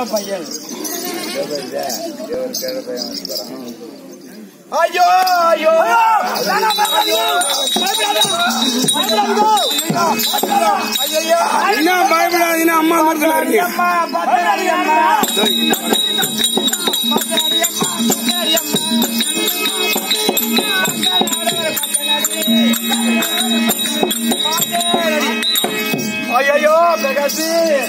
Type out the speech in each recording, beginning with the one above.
கேழ பையன் ஐயோ ஐயோ ஐயோ என்ன பயப்படாதீங்கன்னா அம்மா மரத்துல இருக்கீங்க அம்மா பத்தாடி அம்மா ஐயோ பிரகாசி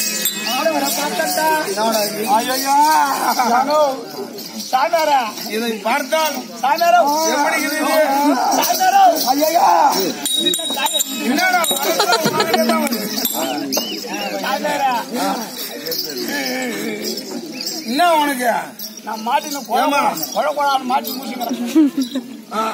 ஐயோ சாமியாரா இதை பார்த்தால் சாமியாரா எப்படி இருக்குது? சாமியாரா ஐயோ என்னடா மரத்துல உட்கார்ந்துட்டு தான் வருது. சாமியாரா என்ன உனக்கு நான் மாட்டின ஏம்மா? குழ குழான்னு மாட்டி முடிச்சுக்கிறேன் ஆ,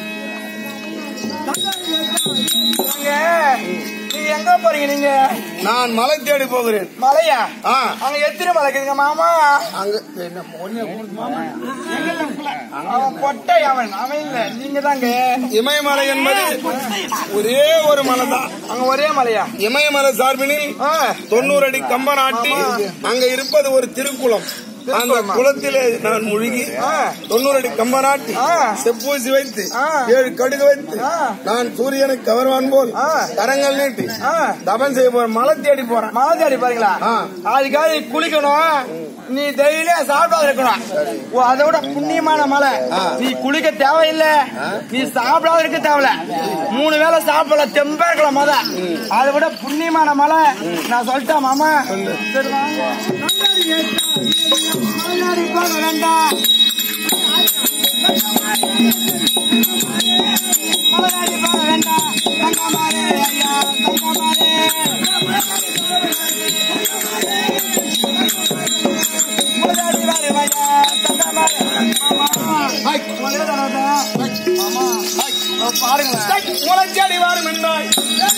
நீங்க எங்க போறீங்க நீங்க நான் மலை தேடி போகிறேன் மலையா ஆ அங்க எத்தனை மலை இருக்குதுங்க மாமா அங்க என்ன ஒண்ணே கொடுத்து மாமா அவன் கொட்டை அவன் அவன் இல்ல நீங்க தாங்க இமயமலை என்பது ஒரே ஒரு மலை தான் அங்க ஒரே மலையா இமயமலை சார்பினில் ஆ, தொண்ணூறு அடி கம்ப நாட்டி அங்க இருப்பது ஒரு திருக்குளம் அந்த குளத்திலே நான் முழுகி ஆ. தொண்ணூறு அடி கம்ப நாட்டி ஆ. செப்பூசி வைத்து ஆ. ஏழு கடுகு வைத்து ஆ. நான் சூரியனை கவர்வான் போல் ஆ. கரங்கள் நீட்டி ஆ. தபம் செய்ய போறேன் மலை தேடி போறேன் மலை தேடி பாருங்களா ஆ. அதுக்காக நீ குளிக்கணும் நீ டெய்லியும் சாப்பிடாத இருக்கணும் ஓ, அதை விட புண்ணியமான மலை நீ குளிக்க தேவையில்லை நீ சாப்பிடாத இருக்க தேவையில்ல மூணு வேளை சாப்பிடல தெம்பா இருக்கலாம் மலை அதை விட புண்ணியமான மலை நான் சொல்லிட்டேன் மாமா சரி வாங்க மலையாடி போக வேண்டாம் மலையாடி போக வேண்டாம் தங்கமாரே ஐயா தங்கமாரே மலையாடி வாரு ஐயா தங்கமாரே மாமா ஒரே தடவை மாமா பாருங்களேன் முளை தேடி வாரும் என்றாய்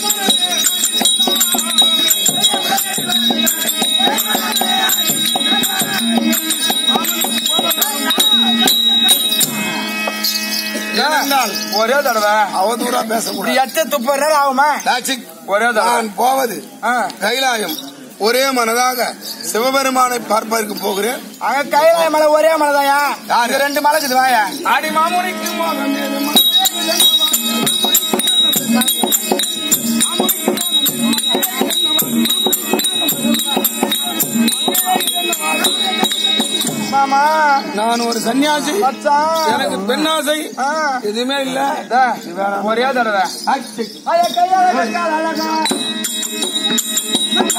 ஏனென்றால் ஒரே தடவை அவதூறா இப்படி பேசக்கூடாது எச்ச துப்பு நேரம் ஆகுமா டாக்ஸிக் ஒரே தடவை நான் போவது ஆ. கைலாயம் ஒரே மனதாக சிவபெருமானை பார்ப்பதற்கு போகிறேன் அங்க கைலாய மலை ஒரே மலைதாயா யாரு? இங்க ரெண்டு மலை இருக்குது வாயா ஆடி மாமுனிக்கு மோகம் ஏதுமா? மாமா நான் ஒரு சன்னியாசி மச்சான் எனக்கு பெண்ணாசை ஆ. எதுவுமே இல்ல இதா, ஒரே தடவை ஐயா, கையால கட்டால் அழகா